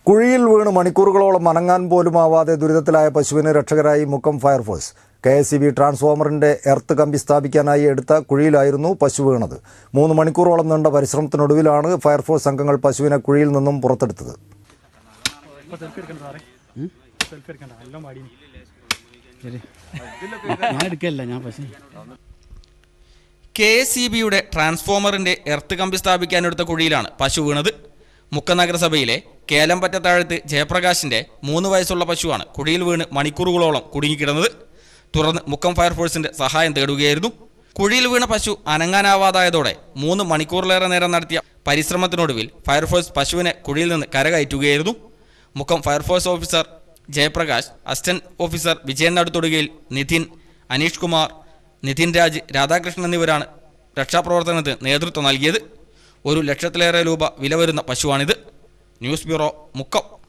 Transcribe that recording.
കുഴിയിൽ വീണ് മണിക്കൂറുകളോളം അനങ്ങാൻ പോലും ആവാതെ ദുരിതത്തിലായ പശുവിന് രക്ഷകരായി Mukkam fire force K S C B ട്രാൻസ്ഫോമറിന്റെ എർത്ത് കമ്പി സ്ഥാപിക്കാനായി എടുത്ത കുഴിയിലായിരുന്നു പശു വീണത് മൂന്ന് മണിക്കൂറോളം നീണ്ട പരിശ്രമത്തിനൊടുവിലാണ് ഫയർഫോഴ്സ് അംഗങ്ങൾ പശുവിനെ കുഴിയിൽ നിന്നും പുറത്തെടുത്തത് ഇപ്പൊ സെൽഫി എടുക്കണ്ട സാറേ സെൽഫി എടുക്കണ്ട എല്ലാം പാടി ശരി ഞാൻ എടുക്കല്ല ഞാൻ പക്ഷേ കെ എസ് സി ബിയുടെ ട്രാൻസ്ഫോമറിന്റെ എർത്ത് കമ്പി സ്ഥാപിക്കാനെടുത്ത കുഴിയിലാണ് പശു വീണത് മുക്ക നഗരസഭയിലെ കേലമ്പറ്റ താഴത്ത് ജയപ്രകാശിന്റെ മൂന്ന് വയസ്സുള്ള പശുവാണ് കുഴിയിൽ വീണ് മണിക്കൂറുകളോളം കുടുങ്ങിക്കിടന്നത് തുടർന്ന് മുക്കം ഫയർഫോഴ്സിന്റെ സഹായം തേടുകയായിരുന്നു കുഴിയിൽ വീണ പശു അനങ്ങാനാവാതായതോടെ മൂന്ന് മണിക്കൂറിലേറെ നേരം നടത്തിയ പരിശ്രമത്തിനൊടുവിൽ ഫയർഫോഴ്സ് പശുവിനെ കുഴിയിൽ നിന്ന് കരകയറ്റുകയായിരുന്നു Mukkam fire force officer Jayaprakash assistant officer Vijayan നടുത്തൊടുകയിൽ നിതിൻ അനീഷ് കുമാർ നിതിൻ രാജ് രാധാകൃഷ്ണൻ എന്നിവരാണ് രക്ഷാപ്രവർത്തനത്തിന് നേതൃത്വം നൽകിയത് ഒരു ലക്ഷത്തിലേറെ രൂപ വില വരുന്ന പശുവാണിത് ന്യൂസ് ബ്യൂറോ മുക്കം